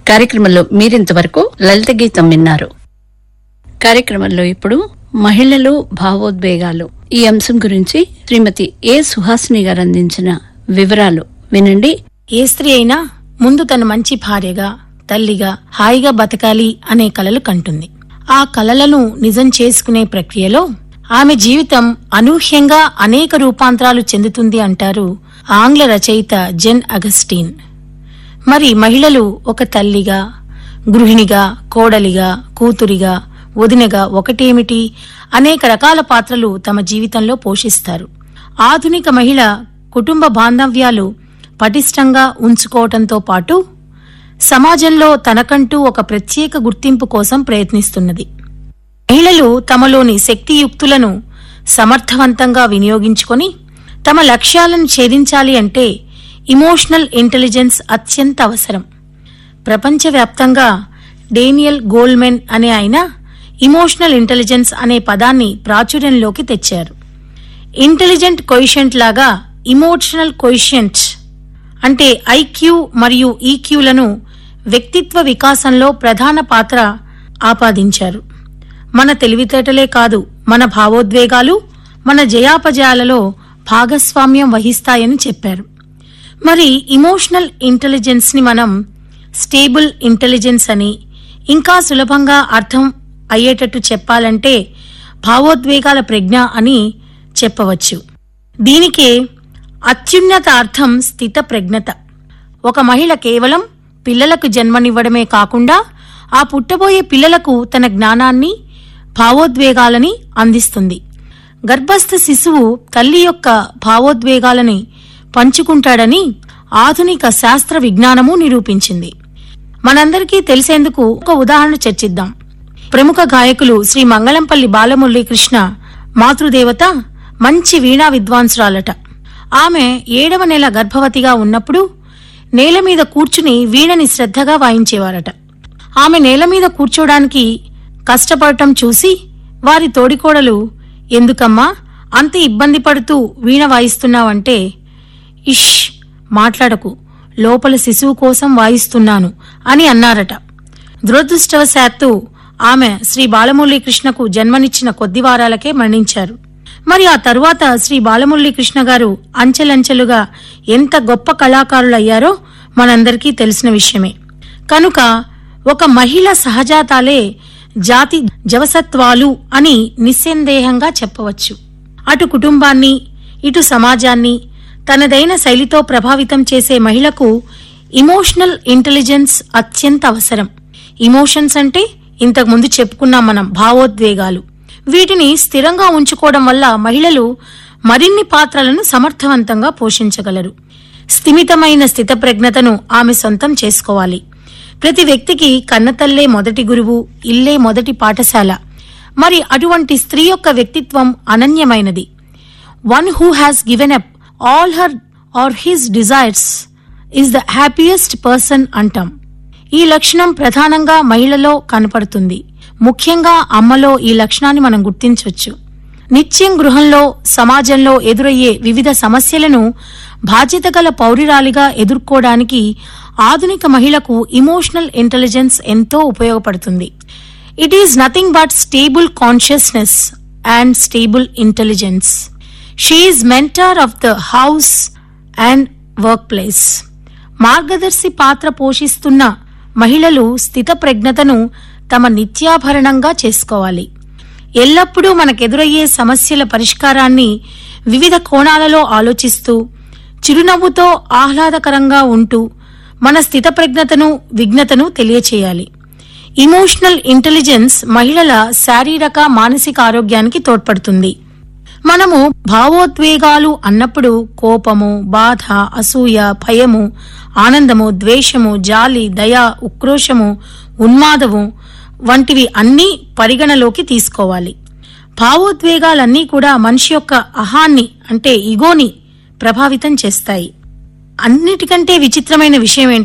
కార్యక్రమంలో మీరింతవరకు లలిత గీతం విన్నారు కార్యక్రమంలో ఇప్పుడు మహిళలు భావోద్వేగాలు ఈ అంశం గురించి శ్రీమతి ఏ సుహాసిని గారు అందించిన వివరాలు వినండి ఏ స్త్రీ అయినా ముందు తన మంచి భార్యగా తల్లిగా హాయిగా బతకాలి అనే కలలు కంటుంది ఆ కలలను నిజం చేసుకునే ప్రక్రియలో ఆమె జీవితం అనూహ్యంగా అనేక రూపాంతరాలు చెందుతుంది అంటారు ఆంగ్ల రచయిత జెన్ అగస్టీన్ మరి మహిళలు ఒక తల్లిగా గృహిణిగా కోడలిగా కూతురిగా వదినగా ఒకటేమిటి అనేక రకాల పాత్రలు తమ జీవితంలో పోషిస్తారు ఆధునిక మహిళ కుటుంబ బాంధవ్యాలు పటిష్టంగా ఉంచుకోవటంతో పాటు సమాజంలో తనకంటూ ఒక ప్రత్యేక గుర్తింపు కోసం ప్రయత్నిస్తున్నది మహిళలు తమలోని శక్తియుక్తులను సమర్థవంతంగా వినియోగించుకొని తమ లక్ష్యాలను ఛేదించాలి అంటే ఇమోషనల్ ఇంటెలిజెన్స్ అత్యంత అవసరం ప్రపంచవ్యాప్తంగా డేనియల్ గోల్మెన్ అనే ఆయన ఇమోషనల్ ఇంటెలిజెన్స్ అనే పదాన్ని ప్రాచుర్యంలోకి తెచ్చారు ఇంటెలిజెంట్ కొయిషెంట్ లాగా ఇమోషనల్ కొయిషెంట్ అంటే ఐక్యూ మరియు ఈక్యూలను వ్యక్తిత్వ వికాసంలో ప్రధాన పాత్ర ఆపాదించారు మన తెలివితేటలే కాదు మన భావోద్వేగాలు మన జయాపజయాలలో భాగస్వామ్యం వహిస్తాయని చెప్పారు మరి ఇమోషనల్ ఇంటెలిజెన్స్ ని మనం స్టేబుల్ ఇంటెలిజెన్స్ అని ఇంకా సులభంగా అర్థం అయ్యేటట్టు చెప్పాలంటే భావోద్వేగాల ప్రజ్ఞ అని చెప్పవచ్చు దీనికే అత్యున్నత అర్థం స్థిత ప్రజ్ఞత ఒక మహిళ కేవలం పిల్లలకు జన్మనివ్వడమే కాకుండా ఆ పుట్టబోయే పిల్లలకు తన జ్ఞానాన్ని భావోద్వేగాలని అందిస్తుంది గర్భస్థ శిశువు తల్లి యొక్క భావోద్వేగాలని పంచుకుంటాడని ఆధునిక శాస్త్ర విజ్ఞానము నిరూపించింది మనందరికీ తెలిసేందుకు ఒక ఉదాహరణ చర్చిద్దాం ప్రముఖ గాయకులు శ్రీ మంగళంపల్లి బాలమురళీకృష్ణ మాతృదేవత మంచి వీణా విద్వాంసురాలట ఆమె ఏడవ నెల గర్భవతిగా ఉన్నప్పుడు నేల మీద కూర్చుని వీణని శ్రద్ధగా వాయించేవారట ఆమె నేల మీద కూర్చోడానికి కష్టపడటం చూసి వారి తోడికోడలు ఎందుకమ్మా అంత ఇబ్బంది పడుతూ వీణ వాయిస్తున్నావంటే ఇష్ మాట్లాడకు లోపల శిశువు కోసం వాయిస్తున్నాను అని అన్నారట దురదృష్టవశాత్తు ఆమె శ్రీ బాలమురళీకృష్ణకు జన్మనిచ్చిన కొద్ది వారాలకే మరణించారు మరి ఆ తరువాత శ్రీ బాలమురళీకృష్ణ గారు అంచెలంచెలుగా ఎంత గొప్ప కళాకారులయ్యారో మనందరికీ తెలిసిన విషయమే కనుక ఒక మహిళ సహజాతాలే జాతి జవసత్వాలు అని నిస్సందేహంగా చెప్పవచ్చు అటు కుటుంబాన్ని ఇటు సమాజాన్ని తనదైన శైలితో ప్రభావితం చేసే మహిళకు ఇమోషనల్ ఇంటెలిజెన్స్ అత్యంత అవసరం ఇమోషన్స్ అంటే ఇంతకు ముందు చెప్పుకున్నాం మనం భావోద్వేగాలు వీటిని స్థిరంగా ఉంచుకోవడం వల్ల మహిళలు మరిన్ని పాత్రలను సమర్థవంతంగా పోషించగలరు స్థిమితమైన స్థితప్రజ్ఞతను ఆమె సొంతం చేసుకోవాలి ప్రతి వ్యక్తికి కన్నతల్లే మొదటి గురువు ఇల్లే మొదటి పాఠశాల మరి అటువంటి స్త్రీ యొక్క వ్యక్తిత్వం అనన్యమైనది one who has given up all her or his desires is the happiest person అంటాం ఈ లక్షణం ప్రధానంగా మహిళలో కనపడుతుంది ముఖ్యంగా అమ్మలో ఈ లక్షణాన్ని మనం గుర్తించవచ్చు నిత్యం గృహంలో సమాజంలో ఎదురయ్యే వివిధ సమస్యలను బాధ్యత గల పౌరురాలిగా ఎదుర్కోవడానికి ఆధునిక మహిళకు ఇమోషనల్ ఇంటెలిజెన్స్ ఎంతో ఉపయోగపడుతుంది it is nothing but stable consciousness and stable intelligence she is mentor of the house and work place మార్గదర్శి పాత్ర పోషిస్తున్న మహిళలు స్థిత ప్రజ్ఞతను తమ నిత్యాభరణంగా చేసుకోవాలి ఎల్లప్పుడూ మనకెదురయ్యే సమస్యల పరిష్కారాన్ని వివిధ కోణాలలో ఆలోచిస్తూ చిరునవ్వుతో ఆహ్లాదకరంగా ఉంటూ మన స్థితప్రజ్ఞతను విఘ్నతను తెలియచేయాలి ఇమోషనల్ ఇంటెలిజెన్స్ మహిళల శారీరక మానసిక ఆరోగ్యానికి తోడ్పడుతుంది మనము భావోద్వేగాలు అన్నప్పుడు కోపము బాధ అసూయ భయము ఆనందము ద్వేషము జాలి దయ ఉక్రోషము ఉన్మాదము వంటివి అన్నీ పరిగణలోకి తీసుకోవాలి భావోద్వేగాలన్నీ కూడా మనిషి యొక్క అహాన్ని అంటే ఇగోని ప్రభావితం చేస్తాయి అన్నిటికంటే విచిత్రమైన విషయం ఏంటంటే